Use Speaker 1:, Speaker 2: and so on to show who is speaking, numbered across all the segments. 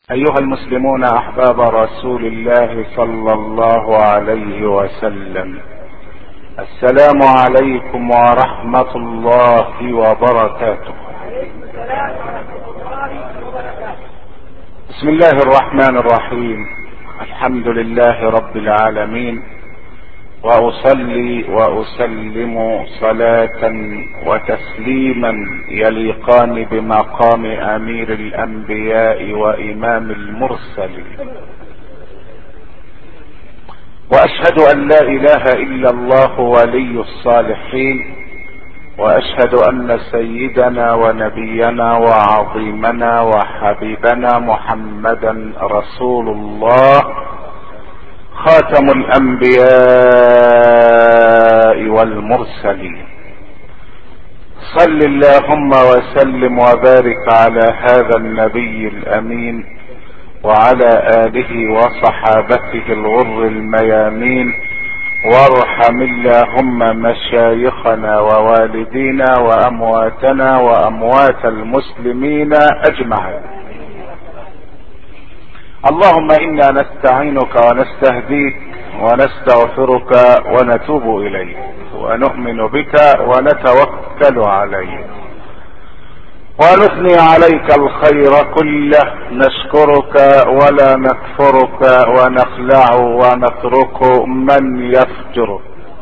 Speaker 1: ايها المسلمون احباب رسول الله صلى الله عليه وسلم السلام عليكم ورحمه الله وبركاته بسم الله الرحمن الرحيم الحمد لله رب العالمين واصلي واسلم صلاه وتسليما يليقان بمقام امير الانبياء وامام المرسلين واشهد ان لا اله الا الله ولي الصالحين واشهد ان سيدنا ونبينا وعظيمنا وحبيبنا محمدا رسول الله خاتم الانبياء والمرسلين صل اللهم وسلم وبارك على هذا النبي الامين وعلى اله وصحابته الغر الميامين وارحم اللهم مشايخنا ووالدينا وامواتنا واموات المسلمين اجمعين اللهم انا نستعينك ونستهديك ونستغفرك ونتوب اليك ونؤمن بك ونتوكل عليك ونثني عليك الخير كله نشكرك ولا نكفرك ونخلع ونترك من يفجرك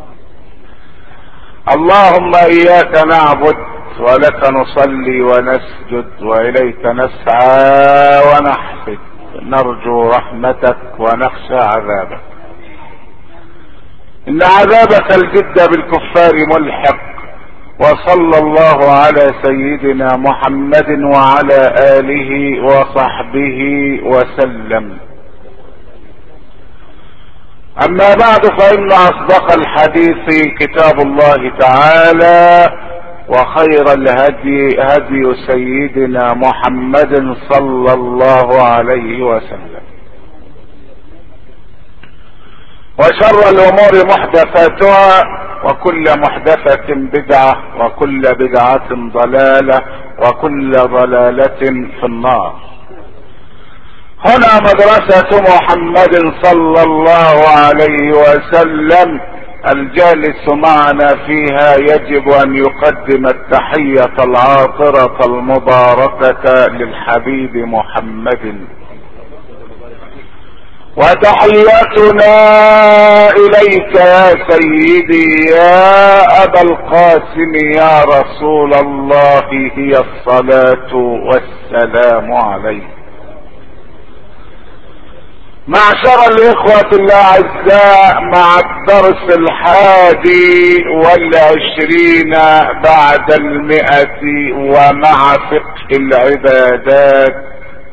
Speaker 1: اللهم اياك نعبد ولك نصلي ونسجد واليك نسعى ونحفد نرجو رحمتك ونخشى عذابك ان عذابك الجد بالكفار ملحق وصلى الله على سيدنا محمد وعلى اله وصحبه وسلم اما بعد فان اصدق الحديث كتاب الله تعالى وخير الهدي هدي سيدنا محمد صلى الله عليه وسلم وشر الامور محدثاتها وكل محدثة بدعة وكل بدعة ضلالة وكل ضلالة في النار هنا مدرسة محمد صلى الله عليه وسلم الجالس معنا فيها يجب ان يقدم التحية العاطرة المباركة للحبيب محمد وتحياتنا اليك يا سيدي يا ابا القاسم يا رسول الله هي الصلاة والسلام عليك معشر الاخوة الاعزاء مع الدرس الحادي والعشرين بعد المئة ومع فقه العبادات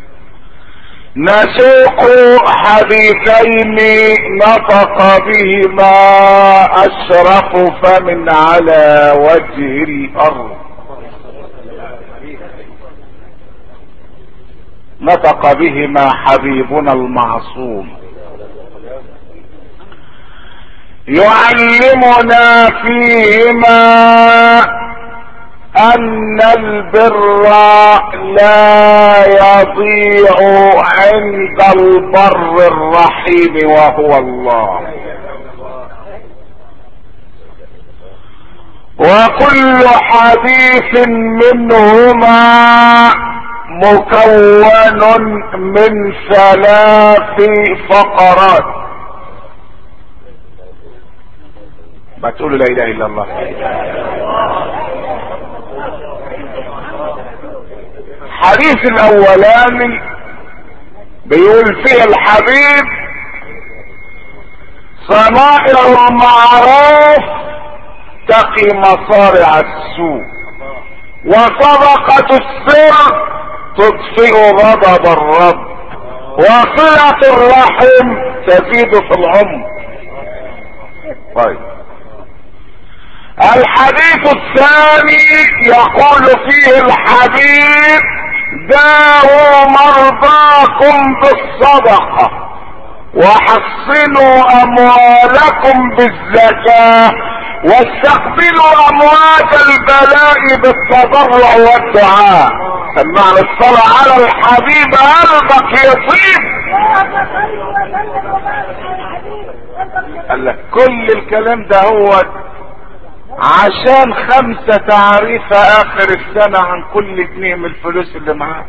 Speaker 1: نسوق حديثين نطق بهما اشرف فمن على وجه الارض نطق بهما حبيبنا المعصوم يعلمنا فيهما ان البر لا يضيع عند البر الرحيم وهو الله وكل حديث منهما مكون من ثلاث فقرات ما تقولوا لا اله الا الله الحديث الاولاني بيقول فيه الحبيب صنائع المعروف تقي مصارع السوء وصدقة السر تطفئ غضب الرب وصلة الرحم تزيد في العمر طيب الحديث الثاني يقول فيه الحبيب داووا مرضاكم بالصدقة وحصنوا اموالكم بالزكاة واستقبلوا اموات البلاء بالتضرع والدعاء سمعنا الصلاة على الحبيب قلبك يطيب قال لك كل الكلام ده هو عشان خمسة تعريف اخر السنة عن كل جنيه من الفلوس اللي معاه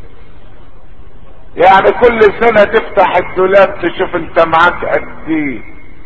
Speaker 1: يعني كل سنة تفتح الدولاب تشوف انت معاك قد ايه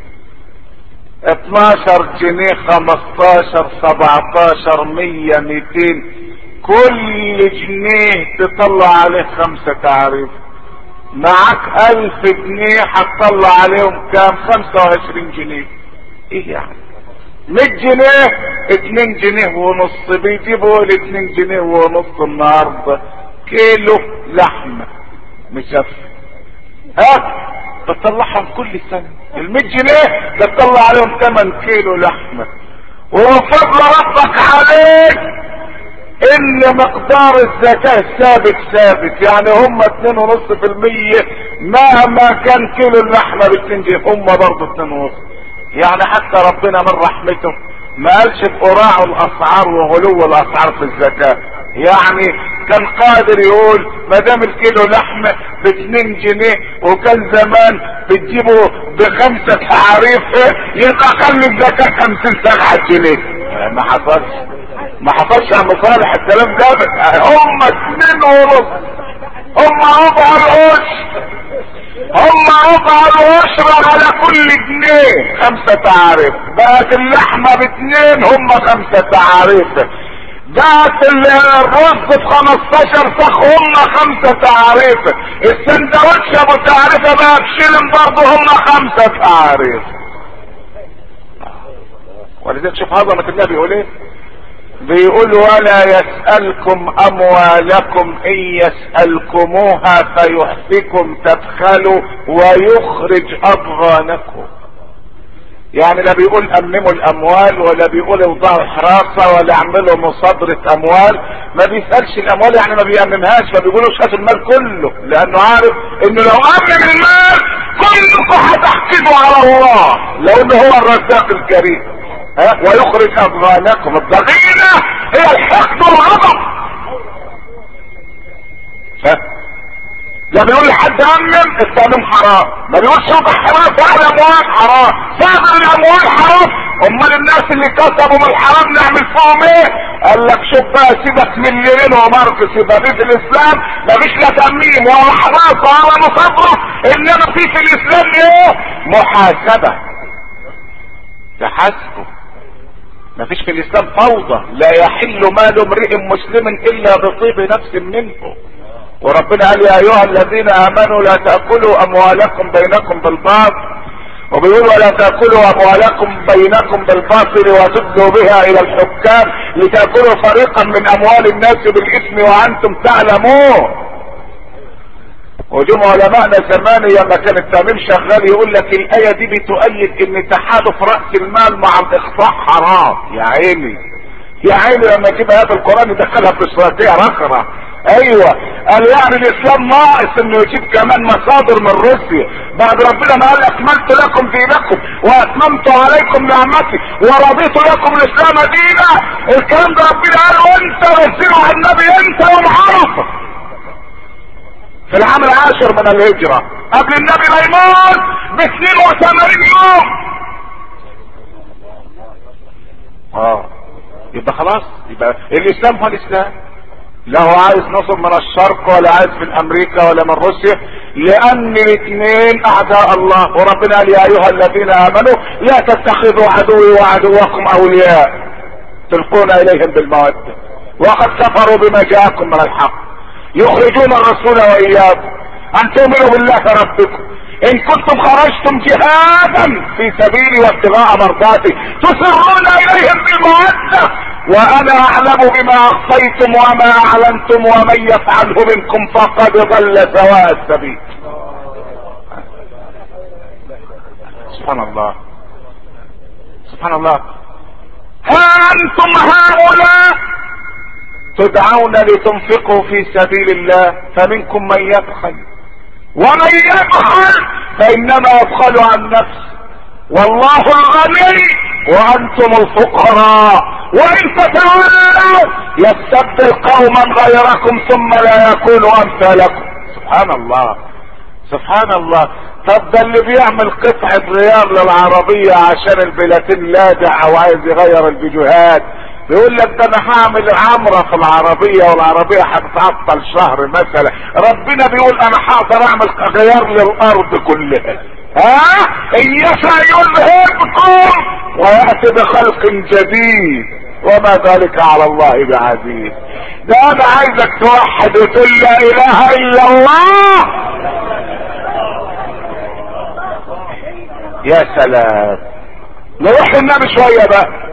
Speaker 1: 12 جنيه 15 17 100 200 كل جنيه تطلع عليه خمسة تعريف معاك ألف جنيه هتطلع عليهم كام 25 جنيه ايه يعني 100 جنيه 2 جنيه ونص بيجيبوا ال 2 جنيه ونص النهارده كيلو لحمه مشفي ها بتطلعهم كل سنة ال 100 جنيه بتطلع عليهم 8 كيلو لحمة وفضل ربك عليك ان مقدار الزكاة ثابت ثابت يعني هم اتنين ونص في المية مهما كان كيلو اللحمة باتنين جنيه هم برضه اتنين ونص يعني حتى ربنا من رحمته ما قالش بقراع الاسعار وغلو الاسعار في الزكاة يعني كان قادر يقول ما دام الكيلو لحمه ب 2 جنيه وكان زمان بتجيبه بخمسه تعريف يبقى خلي الزكاه 50 7 جنيه ما حصلش ما حصلش يا مصالح الكلام ده هم اتنين ونص هم ربع العشر هم ربع العشر على كل جنيه خمسة تعريف بقت اللحمة باتنين هم خمسة تعريف بقت الرز ب 15 فخ هم خمسة تعريف السندوتش ابو تعريفه بقى بشيلن برضه هم خمسة تعريف ولذلك شوف عظمة النبي بيقول ايه بيقول ولا يسألكم اموالكم ان يسألكموها فيحفكم تبخلوا ويخرج اضغانكم يعني لا بيقول امنموا الاموال ولا بيقول اوضعوا حراسة ولا اعملوا مصادرة اموال ما بيسألش الاموال يعني ما بيأمنهاش ما بيقولوش هات المال كله لانه عارف انه لو امن المال كلكم هتحكموا على الله لانه هو الرزاق الكريم ها ويخرج اضغانكم الضغينة هي الحقد والغضب ها لا بيقول لحد امن التأمين حرام ما بيقولش وضع حرام فعل الاموال حرام فعل الاموال حرام امال الناس اللي كسبوا من الحرام نعمل فيهم ايه قال لك شوف بقى سيبك من ليرين وماركس يبقى في الاسلام مفيش لا تأمين ولا حراسة ولا مصادرة انما في في الاسلام ايه محاسبة تحاسبه مفيش في الاسلام فوضى لا يحل مال امرئ مسلم الا بطيب نفس منه وربنا قال يا ايها الذين امنوا لا تاكلوا اموالكم بينكم بالباطل وبيقول ولا تاكلوا اموالكم بينكم بالباطل وتدلوا بها الى الحكام لتاكلوا فريقا من اموال الناس بالاثم وانتم تعلمون وجم علماءنا زمان لما كان التأمين شغال يقول لك الآية دي بتؤيد ان تحالف رأس المال مع الاخفاء حرام يا عيني يا عيني لما يجيب آيات القرآن يدخلها في استراتيجية رخرة ايوه قال يعني الاسلام ناقص انه يجيب كمان مصادر من روسيا بعد ربنا ما قال اكملت لكم دينكم واتممت عليكم نعمتي ورضيت لكم الاسلام دينا الكلام ده ربنا قال وانت رسيله على النبي انت ومعرفه في العام العاشر من الهجرة قبل النبي ما يموت ب 82 يوم اه يبقى خلاص يبقى الاسلام هو الاسلام لا هو عايز نصر من الشرق ولا عايز من امريكا ولا من روسيا لان الاثنين اعداء الله وربنا قال يا ايها الذين امنوا لا تتخذوا عدوي وعدوكم اولياء تلقون اليهم بالمودة وقد كفروا بما جاءكم من الحق يخرجون الرسول واياكم ان تؤمنوا بالله ربكم ان كنتم خرجتم جهادا في سبيلي وابتغاء مرضاتي تسرون اليهم بالمودة وانا اعلم بما اخفيتم وما اعلنتم ومن يفعله منكم فقد ضل سواء السبيل سبحان الله سبحان الله ها انتم هؤلاء تدعون لتنفقوا في سبيل الله فمنكم من يبخل ومن يبخل فانما يبخل عن نفسه والله الغني وانتم الفقراء وان تتولوا يستبدل قوما غيركم ثم لا يكونوا امثالكم سبحان الله سبحان الله طب ده اللي بيعمل قطعة غيار للعربية عشان البلاتين لادع او عايز يغير الفيديوهات بيقول لك ده انا هعمل عمرة في العربية والعربية هتتعطل شهر مثلا ربنا بيقول انا هقدر اعمل غيار للارض كلها ها ان يشاء يذهبكم ويأتي بخلق جديد وما ذلك على الله بعزيز ده انا عايزك توحد وتقول لا اله الا الله يا سلام نروح للنبي شوية بقى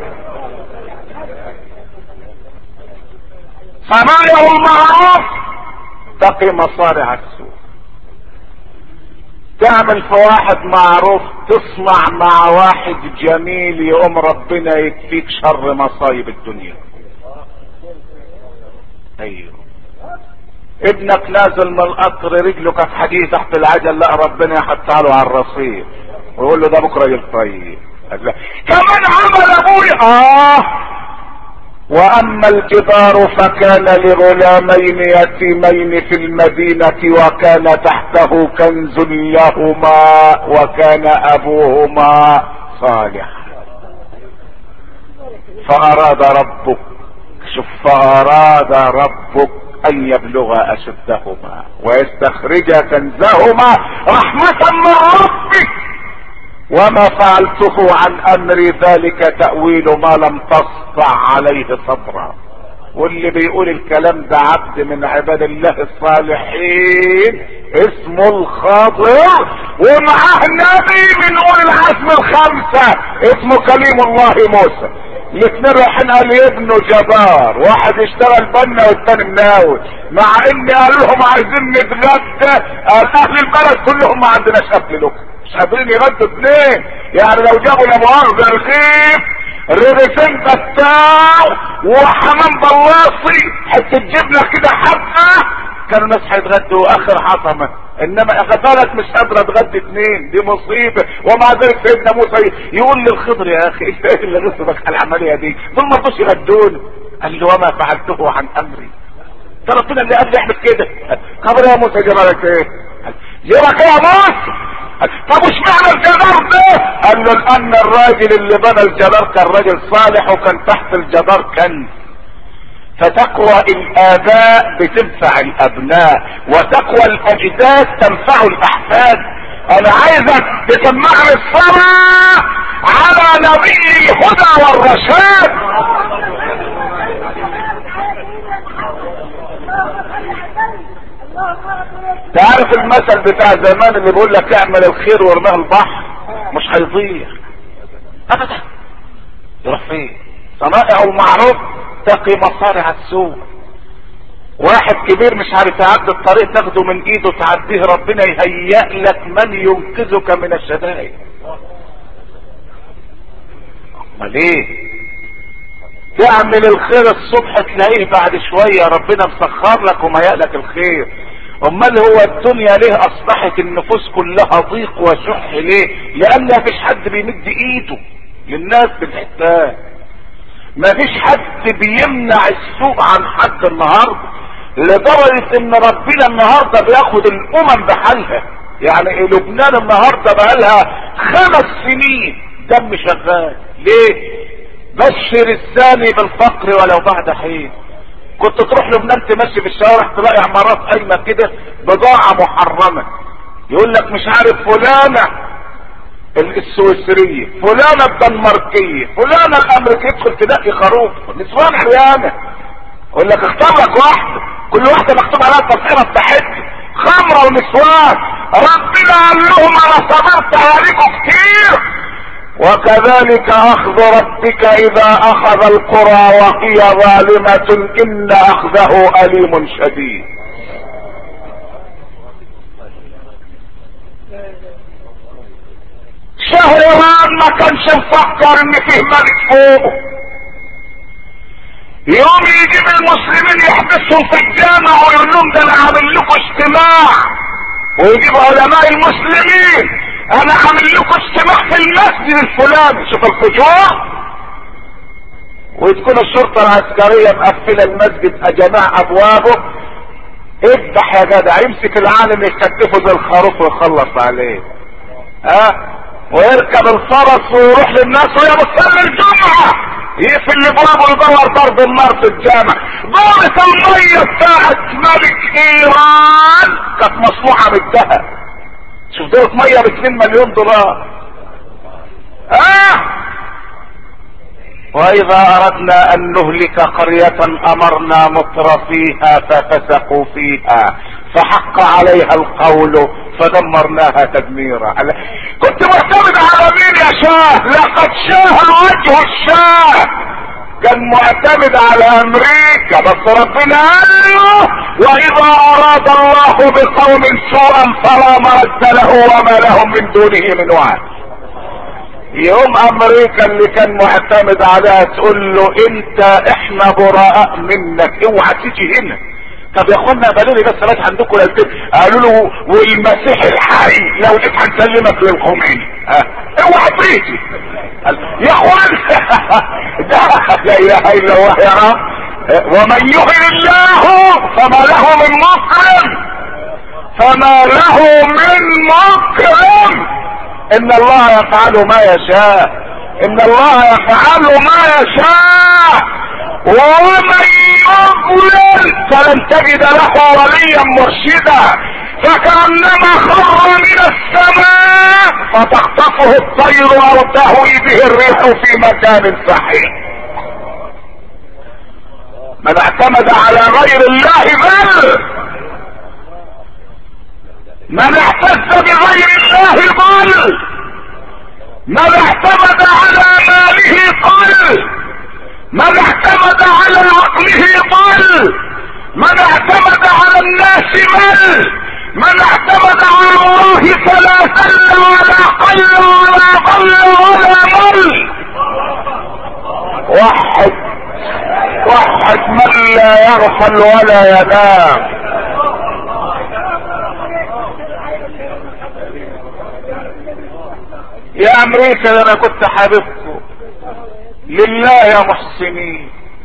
Speaker 1: صنايع المعروف تقي مصارع السوء تعمل في واحد معروف تصنع مع واحد جميل يقوم ربنا يكفيك شر مصايب الدنيا ايوه ابنك نازل من القطر رجله كانت حديد تحت العجل لا ربنا يحطها له على الرصيف ويقول له ده بكره يلطيب كمان عمل ابويا اه واما الجدار فكان لغلامين يتيمين في المدينة وكان تحته كنز لهما وكان ابوهما صالحا فاراد ربك شوف فاراد ربك ان يبلغ اشدهما ويستخرج كنزهما رحمة من ربك وما فعلته عن امري ذلك تأويل ما لم تسطع عليه صبرا واللي بيقول الكلام ده عبد من عباد الله الصالحين اسمه الخضر ومعاه نبي من اولي العزم الخمسة اسمه كليم الله موسى الاثنين رايحين قال ابنه جبار واحد يشتغل بنا والتاني مناول مع ان قال لهم عايزين نتغدى قال اهل البلد كلهم ما عندناش اكل لكم مش قادرين يغدوا اثنين يعني لو جابوا لا مؤاخذه رغيف رغيفين بتاع وحمام بلاصي حته جبنه كده حبه كانوا الناس هيتغدوا اخر حطمه انما غفلت مش قادره تغدي اثنين دي مصيبه ومع ذلك سيدنا موسى يقول للخضر يا اخي ايه اللي غصبك على العمليه دي دول ما رضوش يغدون قال له وما فعلته عن امري ده ربنا اللي قال لي اعمل كده خبر يا موسى جبلك ايه جبلك ايه يا موسى طب وش معنى الجدار ده قال له لان الراجل اللي بنى الجدار كان راجل صالح وكان تحت الجدار كنز فتقوى الاباء بتنفع الابناء وتقوى الاجداد تنفع الاحفاد انا عايزك تسمعني الصلاة على نبي الهدى والرشاد تعرف المثل بتاع زمان اللي بيقول لك اعمل الخير وارميه البحر مش هيضيع ابدا يروح فين صنائع المعروف تقي مصارع السوء واحد كبير مش عارف يعدي الطريق تاخده من ايده تعديه ربنا يهيأ لك من ينقذك من الشدائد امال ايه تعمل الخير الصبح تلاقيه بعد شوية ربنا مسخر لك ومهيأ لك الخير امال هو الدنيا ليه اصبحت النفوس كلها ضيق وشح ليه لان مفيش حد بيمد ايده للناس بالحتان مفيش حد بيمنع السوء عن حد النهارده لدرجة ان ربنا النهارده بياخد الامم بحالها يعني لبنان النهارده بقالها خمس سنين دم شغال ليه بشر الثاني بالفقر ولو بعد حين كنت تروح لبنان تمشي في الشوارع تلاقي عمارات قايمه كده بضاعه محرمه يقول لك مش عارف فلانه السويسريه فلانه الدنماركيه فلانه الامريكيه تدخل تلاقي خروف نسوان عريانه يقول لك اختار لك واحده كل واحده مكتوب عليها التصويره بتاعتها خمره ونسوان ربنا قال لهم انا صبرت عليكم كتير وكذلك اخذ ربك اذا اخذ القرى وهي ظالمة ان اخذه اليم شديد شهرمان ما كانش مفكر ان فيه ملك فوق يوم يجيب المسلمين يحبسهم في الجامع ويقول لهم ده انا عامل لكم اجتماع ويجيب علماء المسلمين انا عامل لكم اجتماع في المسجد الفلاني شوف الفجور وتكون الشرطة العسكرية مقفلة المسجد اجماع ابوابه اذبح يا جدع يمسك العالم يكتفه زي الخروف ويخلص عليه ها أه؟ ويركب الفرس ويروح للناس وهي بتصلي الجمعة يقفل الابواب ويدور ضرب النار في الجامع دورة المية بتاعت ملك ايران كانت مصنوعة بالذهب شوف دورة مية ب 2 مليون دولار اه واذا اردنا ان نهلك قرية امرنا مطر فيها ففسقوا فيها فحق عليها القول فدمرناها تدميرا كنت معتمد على مين يا شاه لقد شاه وجه الشاه كان معتمد على امريكا بس ربنا قال له واذا اراد الله بقوم سوءا فلا مرد له وما لهم من دونه من وعد يوم امريكا اللي كان معتمد عليها تقول له انت احنا براء منك اوعى تيجي هنا طب يا اخوانا قالوا لي بس بس عندكم ليلتين قالوا له والمسيح الحي لو جيت هنسلمك للخميني ها اوعى تيجي يا اخوان ده لا اله الا الله يا رب ومن يهن الله فما له من مكرم فما له من مكرم ان الله يفعل ما يشاء ان الله يفعل ما يشاء ومن يضلل فلن تجد له وليا مرشدا فكأنما خر من السماء فتخطفه الطير او تهوي به الريح في مكان سحيق من اعتمد على غير الله ذل من اعتز بغير الله ضل من اعتمد على ماله قل من اعتمد على عقله ضل من اعتمد على الناس مل من اعتمد على الله فلا زل ولا قل ولا ضل ولا مل وحد وحد من لا يغفل ولا ينام يا امريكا ده انا كنت حاببكم لله يا محسنين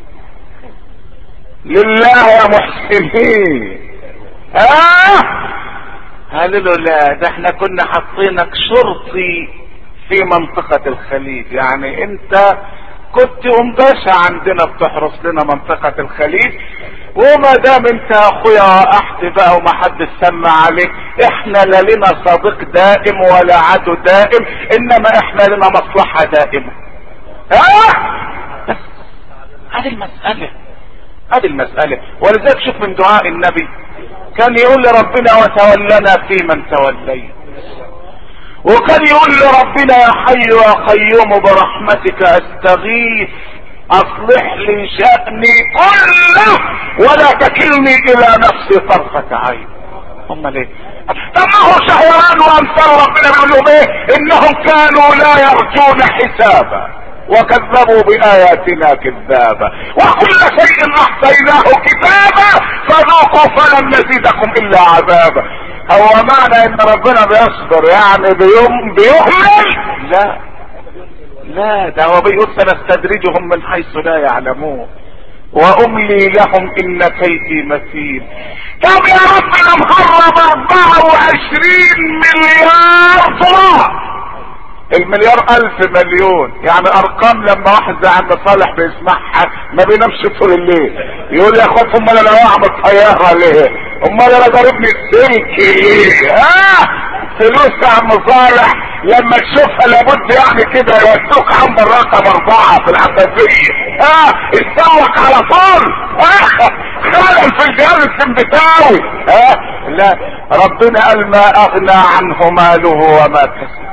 Speaker 1: لله يا محسنين اه قالوا له لا ده احنا كنا حاطينك شرطي في منطقة الخليج يعني انت كنت ام باشا عندنا بتحرس لنا منطقة الخليج وما دام انت يا اخويا وقحت بقى وما حد سمع عليك احنا لا لنا صديق دائم ولا عدو دائم انما احنا لنا مصلحة دائمة ها بس هذه المسألة هذه المسألة ولذلك شوف من دعاء النبي كان يقول لربنا وتولنا في من توليت وكان يقول لربنا يا حي يا قيوم برحمتك استغيث اصلح لي شأني كله ولا تكلني الى نفسي طرفة عين هم ليه طب ما هو شهوان وامثال ربنا بيقول لهم ايه انهم كانوا لا يرجون حسابا وكذبوا بآياتنا كذابا وكل شيء احصيناه كتابا فذوقوا فلن نزيدكم الا عذابا هو معنى ان ربنا بيصبر يعني بيوم بيهمل لا لا ده هو بيقول سنستدرجهم من حيث لا يعلمون واملي لهم ان كيدي متين طب يا رب انا مهرب 24 مليار دولار المليار الف مليون يعني ارقام لما واحد زي عم صالح بيسمعها ما بينامش طول الليل يقول يا اخوات امال انا واقع بالطياره ليه امال انا ضاربني السلك ليه ها فلوس يا عم صالح لما تشوفها لابد يعني كده يودوك عند الرقم اربعة في العباسية ها اتسوق على طول ها خلل في الجهاز السمبتاوي ها لا ربنا قال ما اغنى عنه ماله وما كسب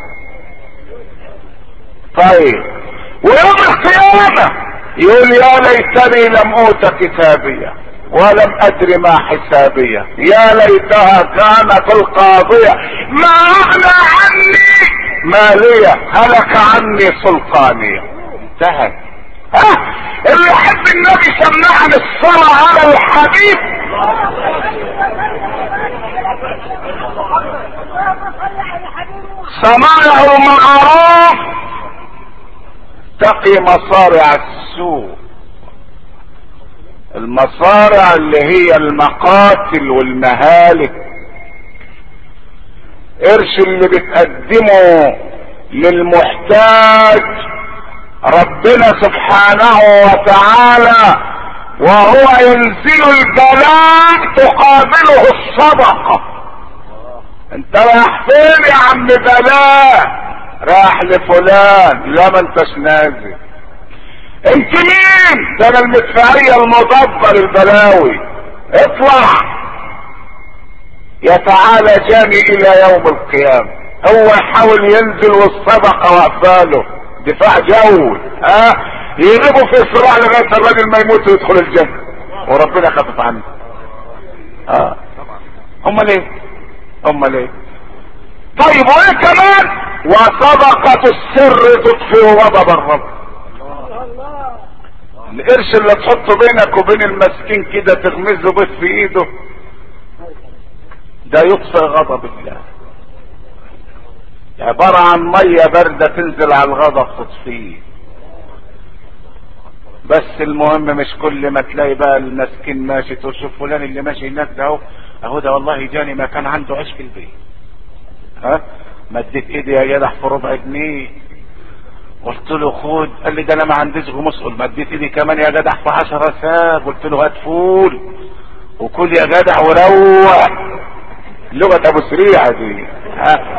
Speaker 1: طيب ويوم القيامة يقول يا ليتني لم اوت كتابية ولم ادر ما حسابية يا ليتها كانت القاضية ما اغنى عني مالية هلك عني سلطانية انتهت ها اللي يحب النبي سمعني الصلاة على الحبيب صنائع المعروف تقي مصارع السوء المصارع اللي هي المقاتل والمهالك قرش اللي بتقدمه للمحتاج ربنا سبحانه وتعالى وهو ينزل البلاء تقابله الصدقة انت رايح فين يا عم بلاء راح لفلان لا ما انتش نازل انت مين ده انا المدفعية المضادة للبلاوي اطلع يتعالى جاني الى يوم القيامة هو يحاول ينزل والصدقة واقفاله دفاع جوي ها أه؟ يغيبوا في صراع لغاية الراجل ما يموت ويدخل الجنة وربنا خفف عنه اه امال ايه امال ايه طيب وايه كمان وصدقة السر تطفئ غضب الرب القرش اللي تحطه بينك وبين المسكين كده تغمزه بيت في ايده ده يطفئ غضب الله عبارة عن مية باردة تنزل على الغضب تطفيه بس المهم مش كل ما تلاقي بقى المسكين ماشي تقول شوف فلان اللي ماشي هناك ده اهو اهو ده والله جاني ما كان عنده عيش في البيت ها مديت ايدي يا جدع في ربع جنيه قلت له خد قال لي ده انا ما عنديش غموس قلت مديت ايدي كمان يا جدع في عشرة ساب قلت له هات فول وكل يا جدع وروق لغة ابو سريعة دي ها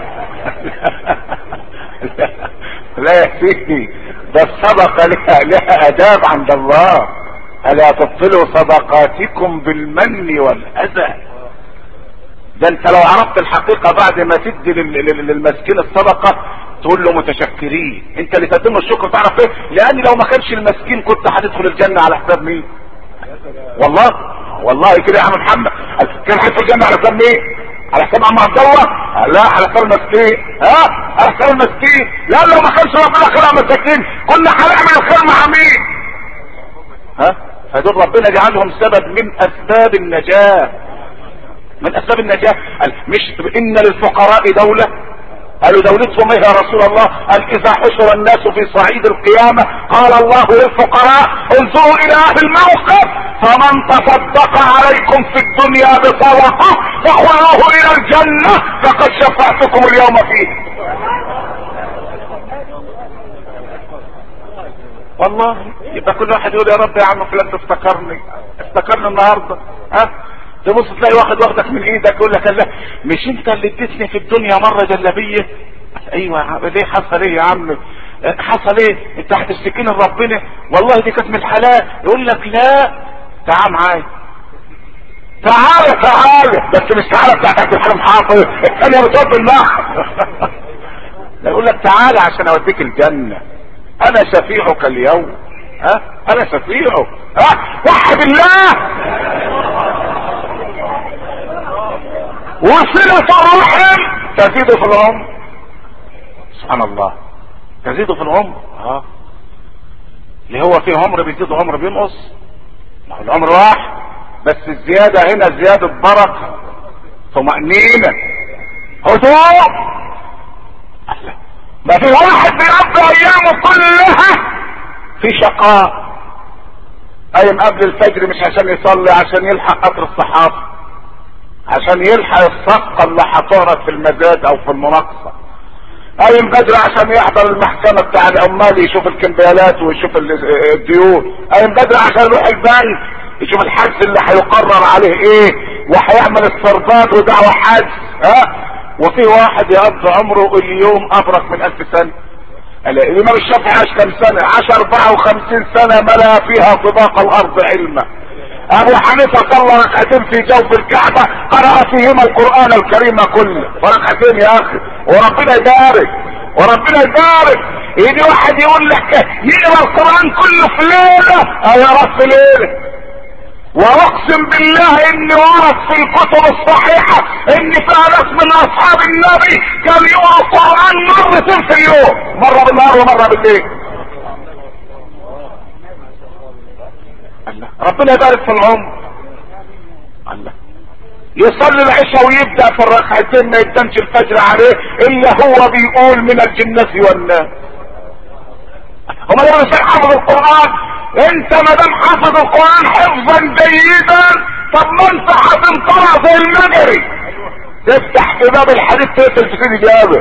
Speaker 1: لا يا سيدي ده الصدقة لها, لها اداب عند الله الا تبطلوا صدقاتكم بالمن والاذى ده انت لو عرفت الحقيقة بعد ما تدي للمسكين الصدقة تقول له متشكرين انت اللي تقدم له الشكر تعرف ايه لان لو ما كانش المسكين كنت هتدخل الجنة على حساب مين والله والله كده يا عم محمد كان هيدخل الجنة على حساب مين على حساب عم عبد الله لا على حساب المسكين ها على حساب المسكين لا لو ما كانش ربنا خلق مساكين كنا هنعمل الخير مع مين ها فدول ربنا جعلهم سبب من اسباب النجاه من اسباب النجاة قال مش ان للفقراء دولة قالوا دولتهم ايه يا رسول الله قال اذا حشر الناس في صعيد القيامة قال الله للفقراء انظروا الى اهل الموقف فمن تصدق عليكم في الدنيا بصدقة فخذوه الى الجنة فقد شفعتكم اليوم فيه والله يبقى كل واحد يقول يا رب يا عم فلان تفتكرني افتكرني النهارده ها تبص تلاقي واحد واخدك من ايدك يقول لك لا مش انت اللي اديتني في الدنيا مره جلابيه ايوه يا عم ليه حصل ايه يا عم حصل ايه انت هتشتكيني لربنا والله دي كانت من الحلال يقول لك لا تعال معايا تعالى تعالى بس مش تعالى بتاعت عبد الحليم حافظ الثانيه بتوب النحر لا يقول لك تعالى عشان اوديك الجنه انا شفيعك اليوم ها انا شفيعك ها وحد الله وصلة الرحم تزيد في العمر سبحان الله تزيد في العمر اه اللي هو فيه عمر بيزيد عمر بينقص ما هو العمر واحد بس الزيادة هنا زيادة بركة طمأنينة هدوء ما في واحد بيقضي ايامه كلها في شقاء قايم قبل الفجر مش عشان يصلي عشان يلحق قطر الصحافه عشان يلحق الصفقة اللي هتعرض في المزاد او في المناقصة قايم بدري عشان يحضر المحكمة بتاع العمال يشوف الكمبيالات ويشوف الديون قايم بدري عشان يروح البنك يشوف الحجز اللي هيقرر عليه ايه وهيعمل السربات ودعوة حجز ها وفي واحد يقضي عمره اليوم ابرك من الف سنة الامام الشافعي عاش كم سنة عاش اربعة وخمسين سنة ملا فيها طباق الارض علما ابو حنيفة صلى ركعتين في جوف الكعبة قرأ فيهما القرآن الكريم كله فركعتين يا اخي وربنا يبارك وربنا يبارك يجي واحد يقول لك يقرا القرآن كله في ليلة او يا رب في ليلة واقسم بالله ان ورد في الكتب الصحيحة ان فيها ناس من اصحاب النبي كان يقرا القرآن مرتين في اليوم مرة بالنهار ومرة بالليل الله ربنا يبارك في العمر الله يصلي العشاء ويبدأ في الركعتين ما يدنش الفجر عليه الا هو بيقول من الجنة والناس هما لما مش حافظ القرآن انت ما دام حافظ القرآن حفظا جيدا طب ما انت هتنطلع زي المجري تفتح في باب الحديد تقتل في سيدي جابر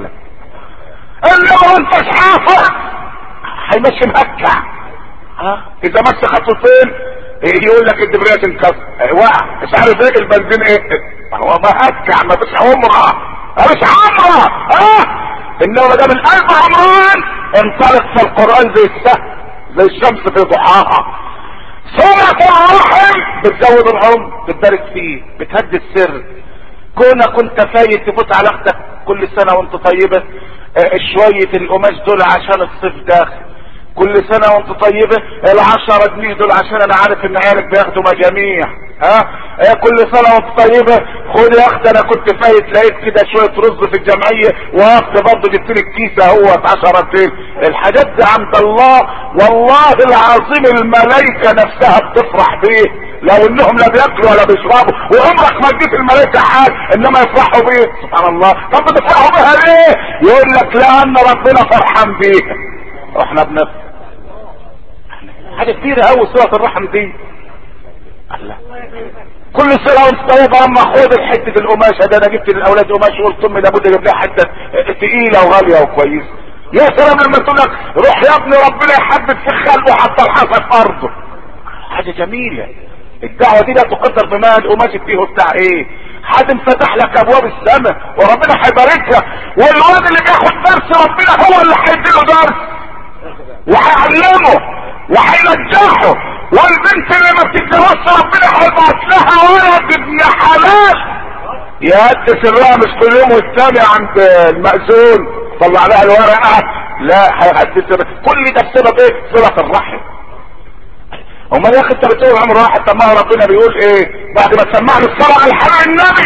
Speaker 1: انما انت حافظ هيمشي مهكع ها اذا مشي خطوتين يقول لك الدبريات انكسر وقع مش عارف ايه البنزين ايه هو مهكع ما فيش عمره مش عمره اه انما ما دام القلب عمران انطلق في القران زي السهم زي الشمس في ضحاها سورة الرحم بتزود العمر بتبارك فيه بتهدي السر كونك كنت فايت تفوت على اختك كل سنة وانت طيبة اه شوية القماش دول عشان الصيف داخل كل سنة وانت طيبة العشرة جنيه دول عشان انا عارف ان عيالك بياخدوا مجاميع ها اه كل سنة وانت طيبة خد يا اخت انا كنت فايت لقيت كده شوية رز في الجمعية وقفت برضه جبت لك كيسة اهوت عشرتين الحاجات دي عند الله والله العظيم الملايكة نفسها بتفرح بيه لو انهم لا بياكلوا ولا بيشربوا وعمرك ما تجيب الملائكه حال انما يفرحوا بيه سبحان الله طب بتفرحوا بيها ليه يقول لك لان ربنا فرحان بيها واحنا بنفرح حاجه كبيره قوي سوره الرحم دي الله كل سنه وانت طيب اما خد الحته القماشه ده انا جبت للاولاد قماش وقلت امي لابد اجيب لها حته تقيله وغاليه وكويسه يا سلام لما تقول لك روح يا ابني ربنا يحدد في خلقه حتى الحصى في ارضه حاجه جميله الدعوة دي لا تقدر بمال وماشي فيه بتاع ايه حد انفتح لك ابواب السماء وربنا هيبارك لك والواد اللي بياخد درس ربنا هو اللي هيديله درس وهيعلمه وهينجحه والبنت اللي ما بتتجوزش ربنا هيبعت لها ولد ابن حلال يقدس سرها مش كل يوم والتاني عند المأذون طلع لها الورقة لا هيقدس كل ده بسبب ايه؟ صلة الرحم امال يا اخي انت بتقول عمر واحد طب ما ربنا بيقول ايه بعد ما تسمعني الصلاه على الحبيب النبي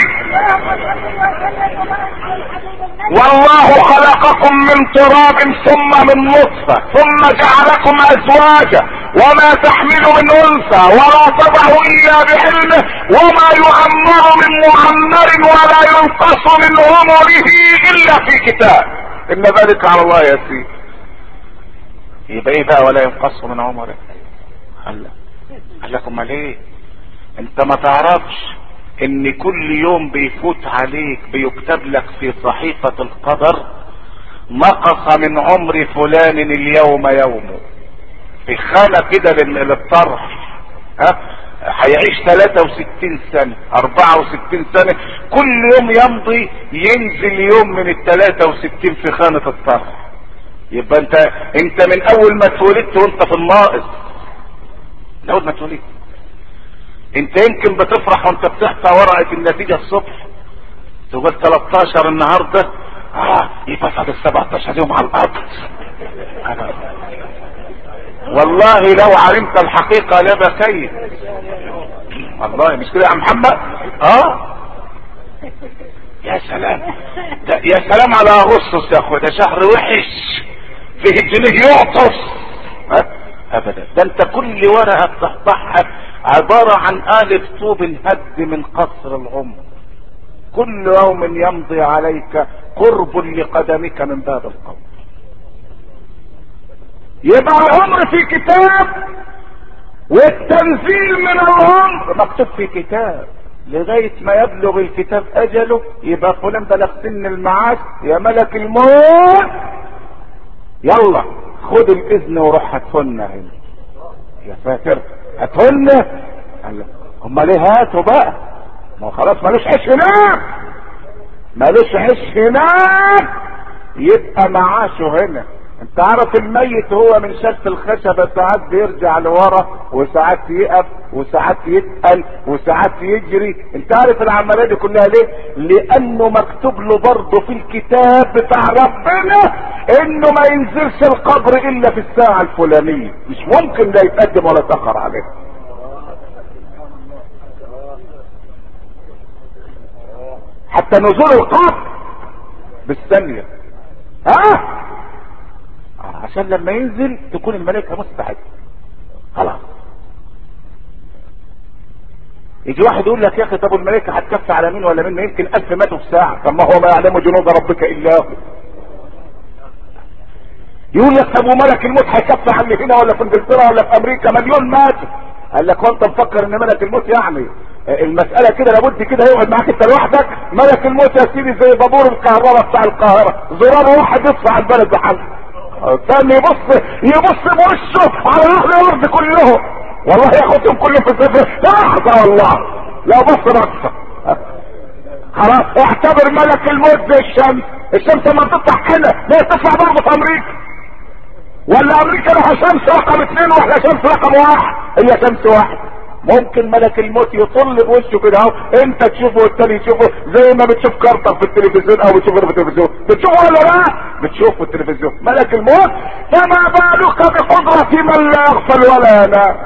Speaker 1: والله خلقكم من تراب ثم من نطفه ثم جعلكم ازواجا وما تحمل من انثى ولا تضع الا بعلمه وما يعمر من معمر ولا ينقص من عمره الا في كتاب ان ذلك على الله يسير يبقى ايه بقى ولا ينقص من عمره قال قال لك امال ايه انت ما تعرفش ان كل يوم بيفوت عليك بيكتب لك في صحيفة القدر نقص من عمر فلان اليوم يومه في خانة كده للطرح ها هيعيش 63 سنة 64 سنة كل يوم يمضي ينزل يوم من ال 63 في خانة الطرح يبقى انت انت من اول ما اتولدت وانت في الناقص من اول ما اتولدت انت يمكن بتفرح وانت بتحصى ورقة النتيجة الصبح تقول 13 النهاردة اه يبقى فاضل 17 يوم على الارض والله لو علمت الحقيقة لبكيت والله مش كده يا محمد اه يا سلام ده يا سلام على اغسطس يا اخويا ده شهر وحش فيه الجنيه يعطس ابدا ده انت كل ورقه بتطبعها عباره عن الف طوب هد من قصر العمر كل يوم يمضي عليك قرب لقدمك من باب القبر يبقى العمر في كتاب والتنزيل من العمر مكتوب في كتاب لغاية ما يبلغ الكتاب اجله يبقى فلان بلغ سن المعاش يا ملك الموت يلا خد الاذن وروح هاتهن هنا يا فاكر هاتهن قال له امال ايه هاتوا بقى ما هو خلاص ملوش عيش هناك ملوش عيش هناك يبقى معاشه هنا انت عارف الميت هو من شكل الخشبة ساعات بيرجع لورا وساعات يقف وساعات يتقل وساعات يجري انت عارف العملية دي كلها ليه لانه مكتوب له برضه في الكتاب بتاع ربنا انه ما ينزلش القبر الا في الساعة الفلانية مش ممكن لا يتقدم ولا يتأخر عليه حتى نزول القبر بالثانية ها عشان لما ينزل تكون الملائكة مستعدة خلاص يجي واحد يقول لك يا اخي طب الملائكه هتكفي على مين ولا مين يمكن الف ماتوا في ساعه طب ما هو ما يعلم جنود ربك الا هو يقول لك طب وملك الموت هيكفي على اللي هنا ولا في انجلترا ولا في امريكا مليون ماتوا قال لك وانت مفكر ان ملك الموت يعني المسألة كده لابد كده يقعد معاك انت لوحدك ملك الموت يا سيدي زي بابور الكهرباء بتاع القاهرة زرار واحد يطفع البلد بحاله الثاني يبص يبص بوشه على اهل الارض كلهم والله ياخدهم كلهم في السفر لحظة والله لو بص بصة خلاص اعتبر ملك الموت زي الشمس الشمس لما تطلع هنا لا تطلع برضه في امريكا ولا امريكا لها شمس رقم اثنين واحنا شمس رقم واحد هي شمس واحد ممكن ملك الموت يطل بوشه كده اهو انت تشوفه والتاني يشوفه زي ما بتشوف كارتر في التلفزيون او بتشوفه في التلفزيون بتشوفه ولا لا بتشوفه في التلفزيون ملك الموت فما بالك بقدرة من لا يغفل ولا ينام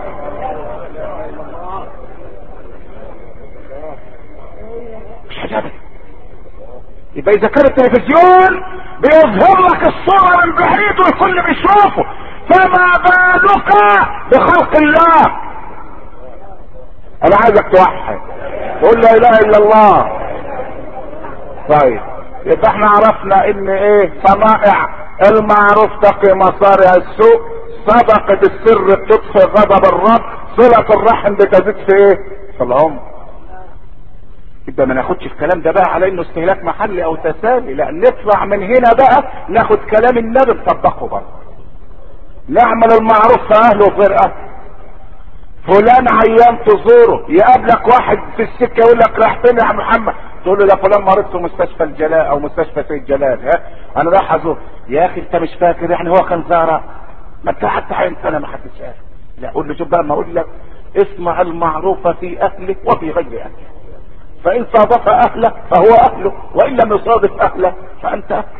Speaker 1: مش عجبك يبقى اذا كان التلفزيون بيظهر لك الصورة من بعيد والكل بيشوفه فما بالك بخلق الله انا عايزك توحد قول لا اله الا الله طيب يبقى احنا عرفنا ان ايه صنائع المعروف تقي مصارع السوء صدقة السر بتطفئ غضب الرب صلة الرحم بتزيد في ايه في العمر يبقى ما ناخدش الكلام ده بقى على انه استهلاك محلي او تسالي لا نطلع من هنا بقى ناخد كلام النبي نطبقه برضه نعمل المعروف في اهله وغير اهله فلان عيان تزوره يقابلك واحد في السكه يقول لك رايح فين يا محمد تقول له ده فلان مريض في مستشفى الجلال او مستشفى سيد جلال ها انا رايح ازور يا اخي انت مش فاكر يعني هو كان زهره ما انت حتى عين سنه ما حدش عارف لا قول له شوف بقى ما اقول لك اسمع المعروف في اهله وفي غير اهله فان صادف اهله فهو اهله وان لم يصادف اهله فانت اهله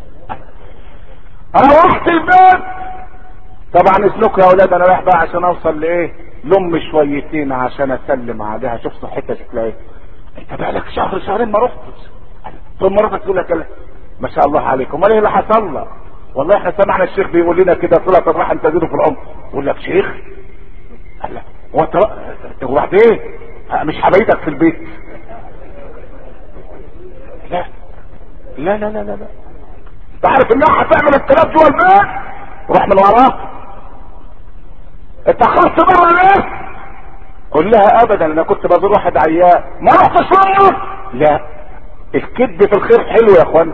Speaker 1: روحت البيت طبعا اسلكوا يا اولاد انا رايح بقى عشان اوصل لايه لم شويتين عشان اسلم عليها شوف صحتها شكلها ايه انت بقالك شهر شهرين ما رحتش ثم مراتك تقول لك ما شاء الله عليكم امال ايه اللي حصل لك والله احنا سمعنا الشيخ بيقول لنا كده صلة الرحم تزيد في العمر يقول لك شيخ قال لك هو انت وبعدين مش حبايبك في البيت لا لا لا لا لا لا انت عارف انها هتعمل الكلام جوه البيت روح من وراه اتأخرت بره ليه قول لها ابدا انا كنت بزور واحد عيان ما رحتش منه لا الكذب في الخير حلو يا اخوان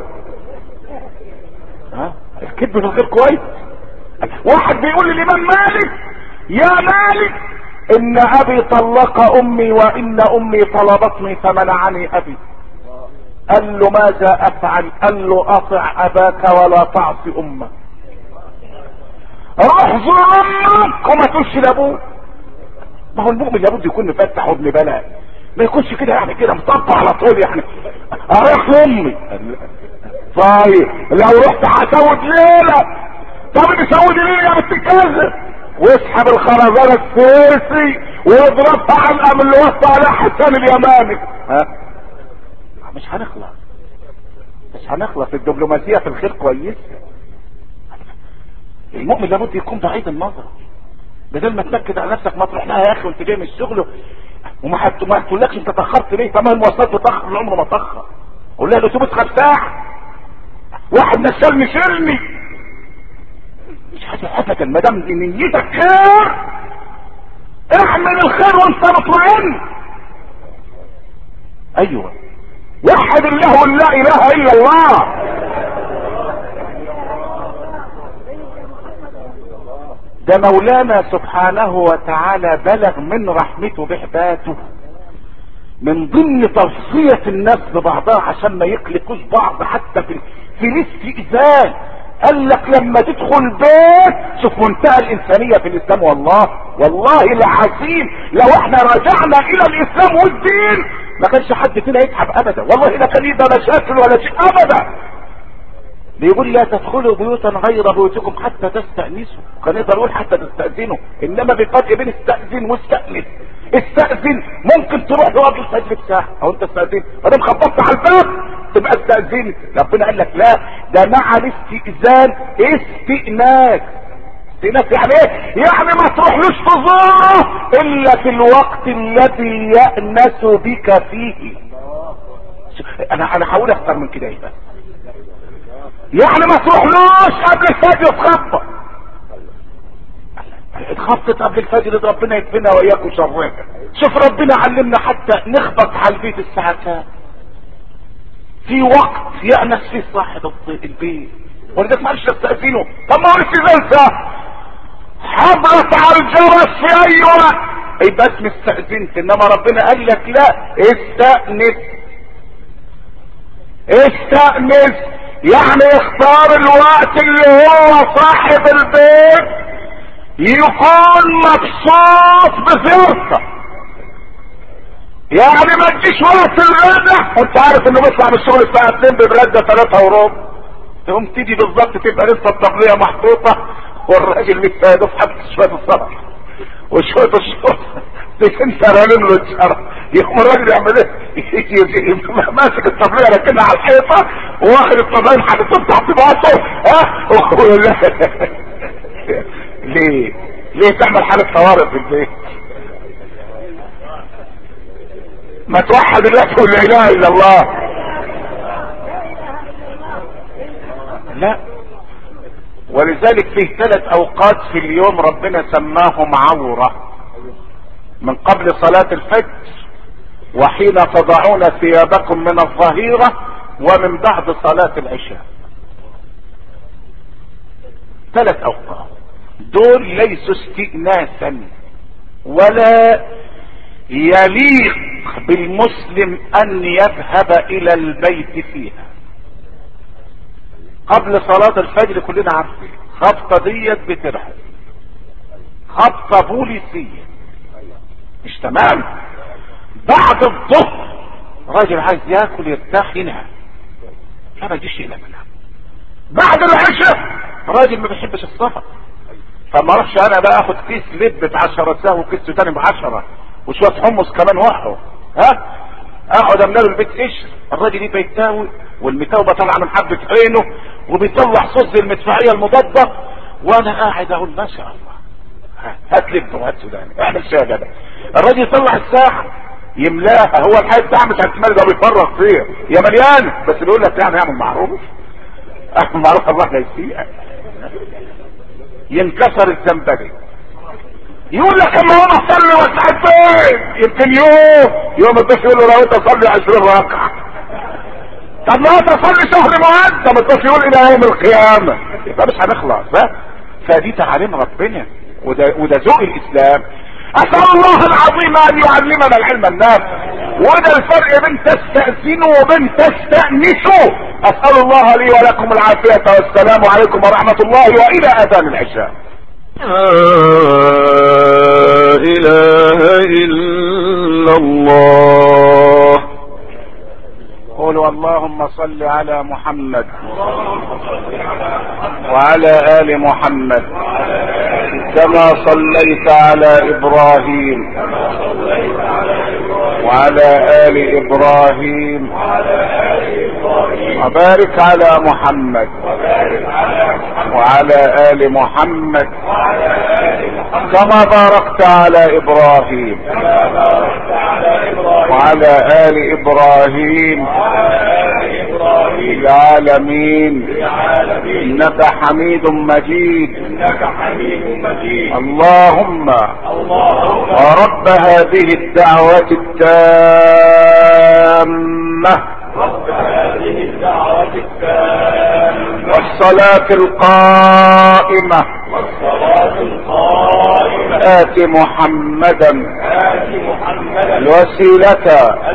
Speaker 1: ها الكذب في الخير كويس واحد بيقول للامام مالك يا مالك ان ابي طلق امي وان امي طلبتني فمنعني ابي قال له ماذا افعل قال له اطع اباك ولا تعصي امك روح زور امك وما تقولش لابوك ما هو المؤمن لابد يكون مفتح وابن بلاء ما يكونش كده يعني كده مطبع على طول يعني اروح لامي طيب لو رحت هسود ليله طب تسود ليله بتتكذب واسحب الخرزانه السيسي واضربها علقه من اللي وصى عليها حسان اليماني ها مش هنخلص مش هنخلص الدبلوماسيه في الخير كويسه المؤمن لابد يكون بعيد النظر بدل ما تنكد على نفسك ما تروح لها يا اخي وانت جاي من الشغل وما حت... ما تقولكش انت تاخرت ليه طب ما المواصلات بتاخر العمر ما تاخر قول لها الاتوبيس خد ساعه واحد نشلني شيلني مش حاجه ابدا ما دام نيتك خير اعمل الخير وانت مطمئن ايوه وحد الله ولا اله الا الله ده مولانا سبحانه وتعالى بلغ من رحمته بعباده من ضمن توصية الناس ببعضها عشان ما يقلقوش بعض حتى في في الاستئذان قال لك لما تدخل بيت شوف منتهى الانسانية في الاسلام والله والله العظيم لو احنا رجعنا الى الاسلام والدين ما كانش حد فينا يتعب ابدا والله لا كان يبقى مشاكل ولا شيء ابدا بيقول لا تدخلوا بيوتا غير بيوتكم حتى تستأنسوا كان يقدر يقول حتى تستأذنوا انما بفرق بين استأذن واستأنس استأذن ممكن تروح تقعد تستأذن ساعة او انت استأذن ادام خبطت على الباب تبقى استأذن ربنا قال لك لا ده مع الاستئذان استئناس في ناس يعني ايه يعني ما تروحلوش تزوره الا في الوقت الذي يأنس بك فيه انا انا هقول اكتر من كده ايه بقى يعني ما تروحلوش قبل الفجر تخبط اتخبطت قبل الفجر ربنا يكفينا واياكم شرها شوف ربنا علمنا حتى نخبط على البيت الساعة كام في وقت يأنس فيه صاحب البيت ولذلك ما عرفش يستأذنه طب ما هو الاستئذان حضرت على الجرس في اي وقت يبقى اسم استأذنت انما ربنا قال لك لا استأنس استأنس يعني اختار الوقت اللي هو صاحب البيت يكون مبسوط بزيارتك يعني ما تجيش وقت الغدا وانت عارف انه بيطلع من الشغل الساعه 2 بيتغدى 3 وربع تقوم تيجي بالظبط تبقى لسه الطبليه محطوطه والراجل لسه يا دوب حاطط شويه الصبح وشويه الشرب انت رامين له الشرب يقوم الراجل يعمل ايه؟ يجي ماسك الطبليه راكنها على الحيطه واخد الطبلين حاططهم تحت باطه ها ليه؟ ليه تعمل حالة طوارئ في البيت؟ ما توحد الله تقول لا اله الا الله لا ولذلك فيه ثلاث اوقات في اليوم ربنا سماهم عورة من قبل صلاة الفجر وحين تضعون ثيابكم من الظهيرة ومن بعد صلاة العشاء ثلاث اوقات دول ليسوا استئناسا ولا يليق بالمسلم ان يذهب الى البيت فيها قبل صلاة الفجر كلنا عارفين خبطة ديت بترهب خبطة بوليسية مش تمام بعد الظهر راجل عايز ياكل يرتاح ينام لا ما يجيش ينام بعد العشاء راجل ما بيحبش السفر فما اروحش انا بقى اخد كيس لب ب 10 ساعه وكيس تاني ب 10 وشويه حمص كمان وقعوا ها اقعد املى له البيت قشر الراجل يبقى يتاوي والمتاوبه طالعه من حبه عينه وبيطلع صوص المدفعيه المضاده وانا قاعد اقول ما شاء الله هات لب وهات سوداني اعمل شاي ده الراجل يطلع الساعه يملاها هو الحي بتاعه مش هتملى ده بيفرغ فيها يا مليان بس بيقول لك يعني اعمل معروف اعمل معروف الله لا يسيئك ينكسر الزنبري يقول لك اما هو اصلي ركعتين يمكن يوم يوم الطفل يقول له لو انت اصلي 20 ركعه طب ما انت اصلي شهر معدم الطفل يقول الى يوم القيامه يبقى مش هنخلص ها فدي تعاليم ربنا وده وده ذوق الاسلام اسال الله العظيم ان يعلمنا العلم النافع وده الفرق بين تستأذنوا وبين تستأنسوا اسأل الله لي ولكم العافية والسلام عليكم ورحمة الله والى اذان العشاء
Speaker 2: لا اله الا الله
Speaker 1: قولوا اللهم صل على محمد وعلى ال محمد كما صليت على ابراهيم وعلى ال ابراهيم وبارك على محمد وعلى ال محمد كما باركت على ابراهيم وعلى ال ابراهيم في العالمين انك حميد مجيد اللهم ورب هذه الدعوة التامة والصلاة القائمة آت محمدا الوسيلة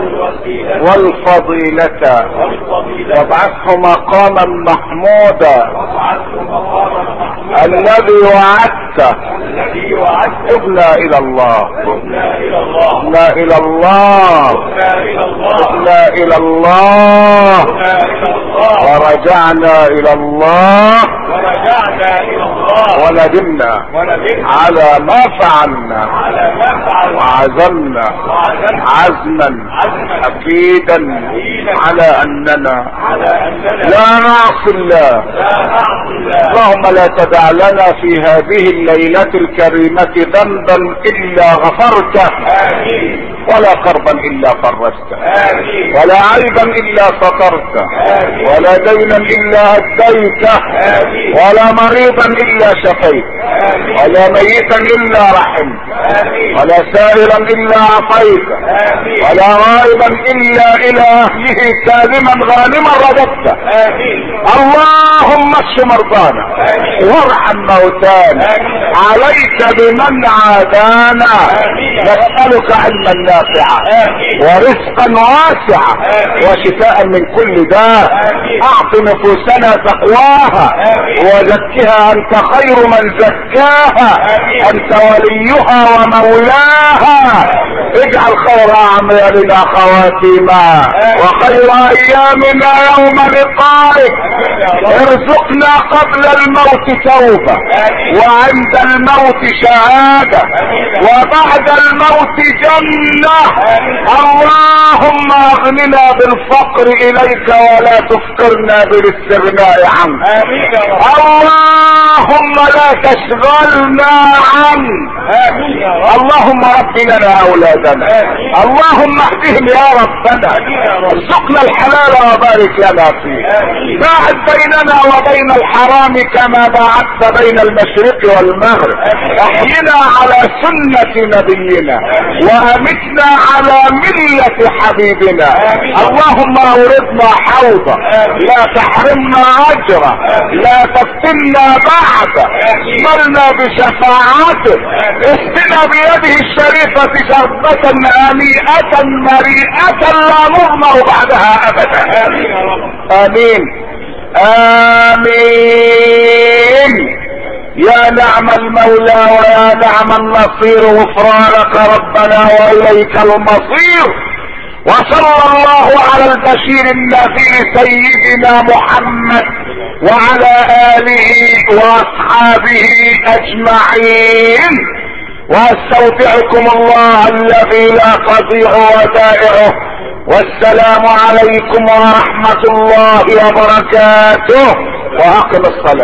Speaker 1: والفضيلة وابعثه مقاما محمودا الذي وعدته تبنا الى الله تبنا الى الله تبنا الى الله ورجعنا الى الله ورجعنا الى الله
Speaker 2: وندمنا
Speaker 1: وندمنا
Speaker 2: على ما فعلنا
Speaker 1: على ما فعلنا
Speaker 2: وعزمنا
Speaker 1: وعزمنا
Speaker 2: عزما
Speaker 1: عزما
Speaker 2: اكيدا على اننا
Speaker 1: على اننا
Speaker 2: لا نعصي الله
Speaker 1: لا نعصي الله
Speaker 2: اللهم لا تدع لنا في هذه الليلة الكريمة ذنبا الا غفرته
Speaker 1: امين
Speaker 2: ولا كربا الا فرجته
Speaker 1: امين
Speaker 2: ولا عيبا الا سترته
Speaker 1: آمين.
Speaker 2: ولا دينا الا اديته
Speaker 1: آمين.
Speaker 2: ولا مريضا الا شفيته
Speaker 1: امين
Speaker 2: ولا ميتا الا رحمته
Speaker 1: امين
Speaker 2: ولا سائلا الا اعطيته
Speaker 1: امين
Speaker 2: ولا غائبا الا الى اهله سالما غانما رددته
Speaker 1: امين
Speaker 2: اللهم اشف مرضانا
Speaker 1: آمين.
Speaker 2: وارحم موتانا
Speaker 1: آمين.
Speaker 2: عليك بمن عادانا
Speaker 1: آمين.
Speaker 2: نسألك علما نافعا
Speaker 1: امين
Speaker 2: ورزقا واسعا
Speaker 1: آمين.
Speaker 2: وشفاء من كل داء
Speaker 1: آمين.
Speaker 2: اعط نفوسنا تقواها
Speaker 1: آمين.
Speaker 2: وزكها انت خير من زكاها
Speaker 1: آمين.
Speaker 2: انت وليها ومولاها اجعل خير اعمالنا خواتيما
Speaker 1: آمين.
Speaker 2: وخير ايامنا يوم لقائك ارزقنا قبل الموت توبة وعند الموت شهادة وبعد الموت جنة اللهم اغننا بالفقر اليك ولا تفقرنا بالاستغناء عنك
Speaker 1: امين يا رب
Speaker 2: اللهم لا تشغلنا عنك
Speaker 1: امين يا رب
Speaker 2: اللهم رب لنا اولادنا اللهم اهدهم يا ربنا ارزقنا الحلال وبارك لنا فيه باعد بيننا وبين الحرام كما باعدت بين المشرق والمغرب احينا على سنة نبينا وامتنا على ملة حبيبنا اللهم اوردنا حوضا لا تحرمنا اجرا لا تفتنا بعد اشملنا بشفاعته اسقنا بيده الشريفة شربة هنيئة مريئة لا نظمر بعدها ابدا
Speaker 1: امين يا رب
Speaker 2: امين امين يا نعم المولى ويا نعم النصير غفرانك ربنا واليك المصير وصلى الله على البشير النبي سيدنا محمد وعلى اله واصحابه اجمعين واستودعكم الله الذي لا تضيع ودائعه والسلام عليكم ورحمة الله وبركاته واقم الصلاة